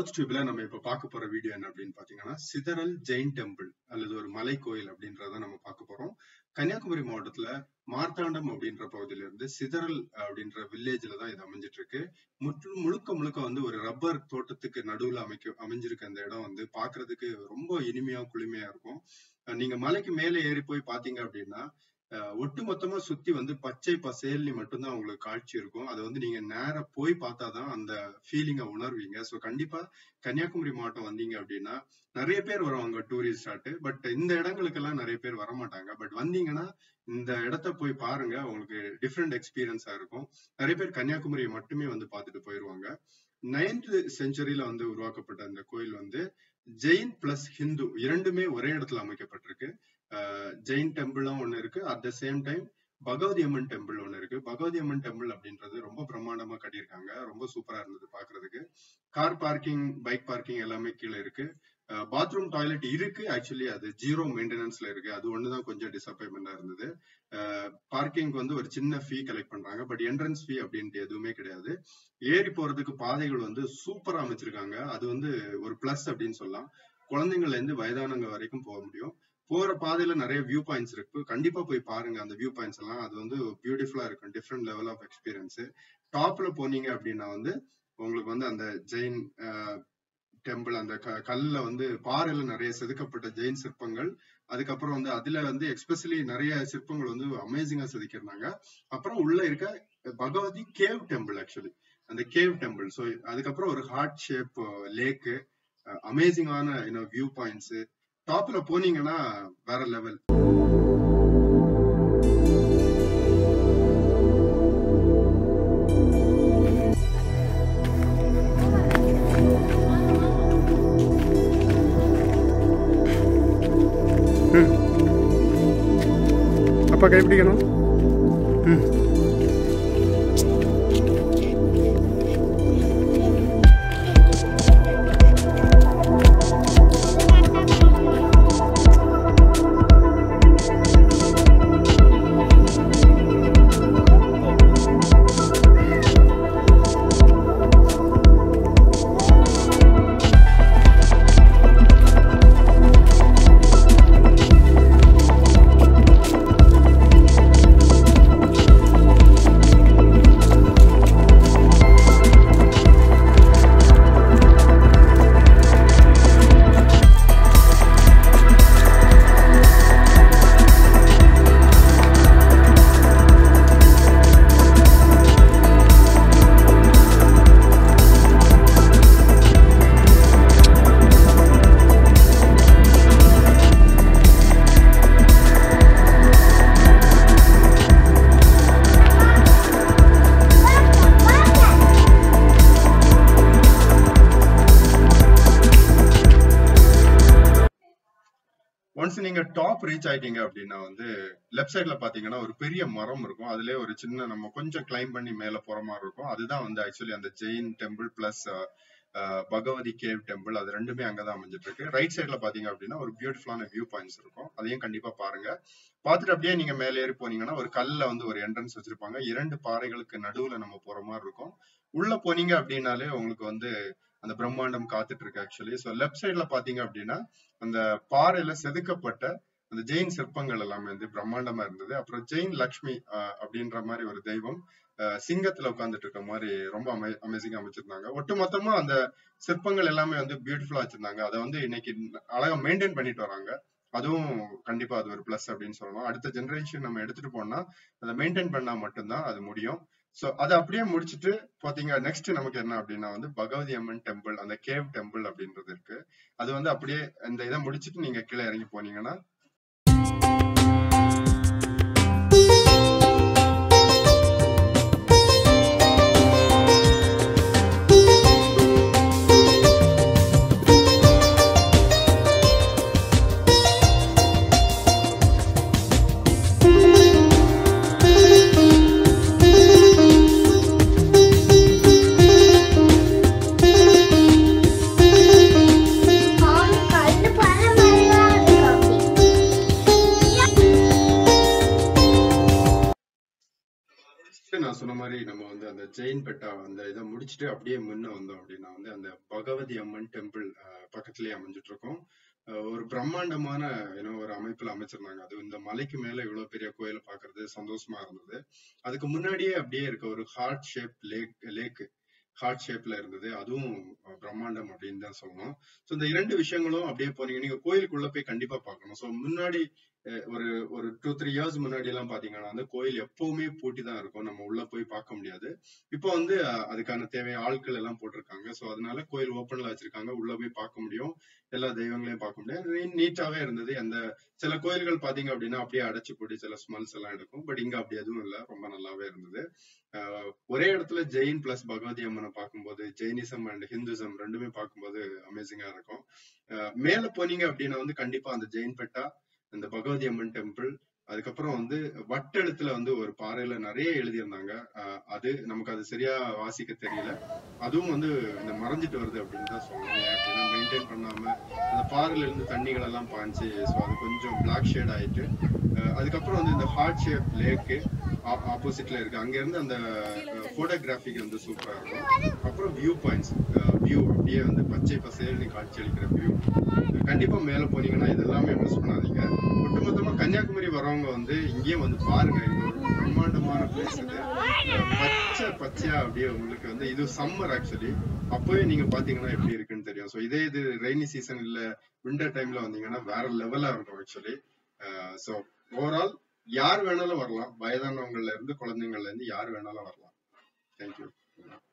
south டியூப்ல நம்ம இப்ப பார்க்க போற வீடியோ என்ன அப்படின்னு பாத்தீங்கன்னா சிதறல் ஜெயின் டெம்பிள் அல்லது ஒரு மலை கோயில் அப்படின்றத நம்ம பார்க்க போறோம் கன்னியாகுமரி மாவட்டத்துல மார்த்தாண்டம் அப்படின்ற பகுதியில இருந்து சிதறல் அப்படின்ற வில்லேஜ்ல தான் இது அமைஞ்சிட்டு இருக்கு முற்று முழுக்க முழுக்க வந்து ஒரு ரப்பர் தோட்டத்துக்கு நடுவுல அமைக்க அமைஞ்சிருக்க அந்த இடம் வந்து பாக்குறதுக்கு ரொம்ப இனிமையா குளுமையா இருக்கும் அஹ் நீங்க மலைக்கு மேலே ஏறி போய் பாத்தீங்க அப்படின்னா அஹ் ஒட்டு மொத்தமா சுத்தி வந்து பச்சை பசேல்னு மட்டும்தான் உங்களுக்கு காட்சி இருக்கும் அதை வந்து நீங்க நேரா போய் பார்த்தாதான் அந்த ஃபீலிங்கை உணர்வீங்க ஸோ கண்டிப்பா கன்னியாகுமரி மாவட்டம் வந்தீங்க அப்படின்னா நிறைய பேர் வருவாங்க டூரிஸ்ட் பட் இந்த இடங்களுக்கெல்லாம் நிறைய பேர் வரமாட்டாங்க பட் வந்தீங்கன்னா இந்த இடத்த போய் பாருங்க உங்களுக்கு டிஃப்ரெண்ட் எக்ஸ்பீரியன்ஸா இருக்கும் நிறைய பேர் கன்னியாகுமரியை மட்டுமே வந்து பார்த்துட்டு போயிருவாங்க நைன்த் செஞ்சுரியில வந்து உருவாக்கப்பட்ட அந்த கோயில் வந்து ஜெயின் பிளஸ் ஹிந்து இரண்டுமே ஒரே இடத்துல அமைக்கப்பட்டிருக்கு அஹ் ஜெயின் டெம்பிளும் ஒண்ணு இருக்கு at the same time Bhagavathi Amman temple ஒண்ணு இருக்கு பகவதி அம்மன் டெம்பிள் அப்படின்றது ரொம்ப பிரம்மாண்டமா கட்டியிருக்காங்க ரொம்ப சூப்பரா இருந்தது பாக்குறதுக்கு கார் பார்க்கிங் பைக் பார்க்கிங் எல்லாமே கீழே இருக்கு பாத்ரூம் டாய்லெட் இருக்கு ஆக்சுவலி அது ஜீரோ மெயின்டெனன்ஸ்ல இருக்கு அது ஒண்ணுதான் கொஞ்சம் டிசப்பாயின்மெண்டா இருந்தது பார்க்கிங்க்கு வந்து ஒரு சின்ன ஃபீ கலெக்ட் பண்றாங்க பட் என்ட்ரன்ஸ் ஃபீ அப்படின்ட்டு எதுவுமே கிடையாது ஏறி போறதுக்கு பாதைகள் வந்து சூப்பரா அமைச்சிருக்காங்க அது வந்து ஒரு பிளஸ் அப்படின்னு சொல்லலாம் குழந்தைங்கள்ல இருந்து வயதானவங்க வரைக்கும் போக முடியும் போற பாதையில நிறைய வியூ பாயிண்ட்ஸ் இருக்கு கண்டிப்பா போய் பாருங்க அந்த வியூ பாயிண்ட்ஸ் எல்லாம் அது வந்து பியூட்டிஃபுல்லா இருக்கும் டிஃப்ரெண்ட் லெவல் ஆஃப் எக்ஸ்பீரியன்ஸ் டாப்ல போனீங்க அப்படின்னா வந்து உங்களுக்கு வந்து அந்த ஜெயின் டெம்பிள் அந்த க கல்ல வந்து பாறையில நிறைய செதுக்கப்பட்ட ஜெயின் சிற்பங்கள் அதுக்கப்புறம் வந்து அதுல வந்து எக்ஸ்பெஷலி நிறைய சிற்பங்கள் வந்து அமேசிங்கா செதுக்கியிருந்தாங்க அப்புறம் உள்ள இருக்க பகவதி கேவ் டெம்பிள் ஆக்சுவலி அந்த கேவ் டெம்பிள் ஸோ அதுக்கப்புறம் ஒரு ஹார்ட் ஷேப் லேக்கு அமேசிங்கான வியூ பாயிண்ட்ஸ் டாப்ல போனீங்கன்னா வேற லெவல் அப்பா கைப்பிடிக்கணும் ம் ஒன்ஸ் நீங்க டாப் ரீச் ஆயிட்டீங்க அப்படின்னா வந்து லெஃப்ட் சைட்ல பாத்தீங்கன்னா ஒரு பெரிய மரம் இருக்கும் அதுலயே ஒரு சின்ன நம்ம கொஞ்சம் கிளைம் பண்ணி மேல போற மாதிரி இருக்கும் அதுதான் வந்து ஆக்சுவலி அந்த Jain temple plus Bhagavathi cave temple அது ரெண்டுமே அங்கதான் அமைஞ்சிட்டு இருக்கு ரைட் சைட்ல பாத்தீங்க அப்படின்னா ஒரு பியூட்டிஃபுல்லான வியூ பாயிண்ட்ஸ் இருக்கும் அதையும் கண்டிப்பா பாருங்க பார்த்துட்டு அப்படியே நீங்க மேலே ஏறி போனீங்கன்னா ஒரு கல்ல வந்து ஒரு என்ட்ரன்ஸ் வச்சிருப்பாங்க இரண்டு பாறைகளுக்கு நடுவுல நம்ம போற மாதிரி இருக்கும் உள்ள போனீங்க அப்படின்னாலே உங்களுக்கு வந்து அந்த பிரம்மாண்டம் காத்துட்டு இருக்கு ஆக்சுவலி ஸோ லெஃப்ட் சைட்ல பாத்தீங்க அப்படின்னா அந்த பாறையில செதுக்கப்பட்ட அந்த ஜெயின் சிற்பங்கள் எல்லாமே வந்து பிரம்மாண்டமா இருந்தது அப்புறம் ஜெயின் லக்ஷ்மி அப்படின்ற மாதிரி ஒரு தெய்வம் சிங்கத்துல உட்காந்துட்டு இருக்க மாதிரி ரொம்ப அமே அமேசிங்கா அமைச்சிருந்தாங்க ஒட்டு மொத்தமா அந்த சிற்பங்கள் எல்லாமே வந்து பியூட்டிஃபுல்லா வச்சிருந்தாங்க அதை வந்து இன்னைக்கு அழகா மெயின்டைன் பண்ணிட்டு வராங்க அதுவும் கண்டிப்பா அது ஒரு பிளஸ் அப்படின்னு சொல்லலாம் அடுத்த ஜெனரேஷன் நம்ம எடுத்துட்டு போனா அதை மெயின்டைன் பண்ணா மட்டும்தான் அது முடியும் சோ அதை அப்படியே முடிச்சுட்டு பாத்தீங்க நெக்ஸ்ட் நமக்கு என்ன அப்படின்னா வந்து பகவதி அம்மன் டெம்பிள் அந்த கேவ் டெம்பிள் அப்படின்றது இருக்கு அது வந்து அப்படியே இந்த இதை முடிச்சுட்டு நீங்க கீழே இறங்கி போனீங்கன்னா கல்லு பழம் நல்லா இருக்கு அப்படி ஜெயின் பெட்டா அந்த இதை முடிச்சுட்டு அப்படியே முன்ன வந்தோம் அப்படின்னா வந்து அந்த பகவதி அம்மன் டெம்பிள் பக்கத்துலயே அமைஞ்சிட்டு இருக்கோம் அஹ் ஒரு பிரம்மாண்டமான ஏன்னோ ஒரு அமைப்புல அமைச்சிருந்தாங்க அது இந்த மலைக்கு மேல இவ்வளவு பெரிய கோயிலை பாக்குறது சந்தோஷமா இருந்தது அதுக்கு முன்னாடியே அப்படியே இருக்க ஒரு heart shape lake lake heart ஷேப்ல இருந்தது அதுவும் அஹ் பிரம்மாண்டம் அப்படின்னு தான் சொல்லணும் ஸோ இந்த இரண்டு விஷயங்களும் அப்படியே போனீங்க நீங்க கோயிலுக்குள்ள போய் கண்டிப்பா பார்க்கணும் ஸோ முன்னாடி அஹ் ஒரு ஒரு டூ த்ரீ இயர்ஸ் முன்னாடி எல்லாம் பாத்தீங்கன்னா வந்து கோயில் எப்பவுமே பூட்டி தான் இருக்கும் நம்ம உள்ள போய் பார்க்க முடியாது இப்போ வந்து அஹ், அதுக்கான தேவை ஆட்கள் எல்லாம் போட்டிருக்காங்க ஸோ அதனால கோயில் ஓப்பன்ல வச்சிருக்காங்க உள்ள போய் பார்க்க முடியும் எல்லா தெய்வங்களையும் பார்க்க முடியும் நீட்டாவே இருந்தது அந்த சில கோயில்கள் பாத்தீங்க அப்படின்னா அப்படியே அடைச்சு போட்டு சில ஸ்மெல்ஸ் எல்லாம் எடுக்கும் பட் இங்க அப்படி எதுவும் இல்ல ரொம்ப நல்லாவே இருந்தது அஹ், ஒரே இடத்துல ஜெயின் பிளஸ் பகவதி அம்மனை பார்க்கும்போது ஜெயினிசம் அண்ட் ஹிந்துசம் ரெண்டுமே பார்க்கும்போது அமேசிங்கா இருக்கும் அஹ், மேல போனீங்க அப்படின்னா வந்து கண்டிப்பா அந்த ஜெயின் பெட்டா இந்த பகவதி அம்மன் டெம்பிள் அதுக்கப்புறம் வந்து வட்டெழுத்துல வந்து ஒரு பாறையில நிறைய எழுதியிருந்தாங்க அஹ், அது நமக்கு அது சரியா வாசிக்க தெரியல அதுவும் வந்து இந்த மறைஞ்சிட்டு வருது அப்படின்னு தான் சொல்லணும் ஏன் அப்படின்னா மெயின்டைன் பண்ணாம அந்த பாறையில இருந்து தண்ணிகள் எல்லாம் பாஞ்சு ஸோ அது கொஞ்சம் பிளாக் ஷேட் ஆயிட்டு அஹ், அதுக்கப்புறம் வந்து இந்த ஹார்ட் ஷேப் லேக்கு ஆப்போசிட்ல இருக்கு அங்க இருந்து அந்த போட்டோகிராஃபிக் வந்து சூப்பரா இருக்கும் அப்புறம் வியூ பாயிண்ட்ஸ் வியூ அப்படியே வந்து பச்சை பசேல்னு காட்சி அளிக்கிற வியூ கண்டிப்பா மேல போனீங்கன்னா இதெல்லாமே மிஸ் பண்ணாதீங்க ஒட்டுமொத்தமா கன்னியாகுமரி வரவங்க வந்து இங்கேயும் வந்து பாருங்க இது ஒரு பிரம்மாண்டமான பிளேஸ் இது அஹ் பச்சை பச்சையா அப்படியே உங்களுக்கு வந்து இது சம்மர் ஆக்சுவலி அப்பவே நீங்க பாத்தீங்கன்னா எப்படி இருக்குன்னு தெரியும் சோ இதே இது ரெய்னி சீசன் இல்ல விண்டர் டைம்ல வந்தீங்கன்னா வேற லெவலா இருக்கும் ஆக்சுவலி சோ ஓவரால் யார் வேணாலும் வரலாம் வயதானவங்கள்ல இருந்து குழந்தைங்கள்ல இருந்து யார் வேணாலும் வரலாம் தேங்க்யூ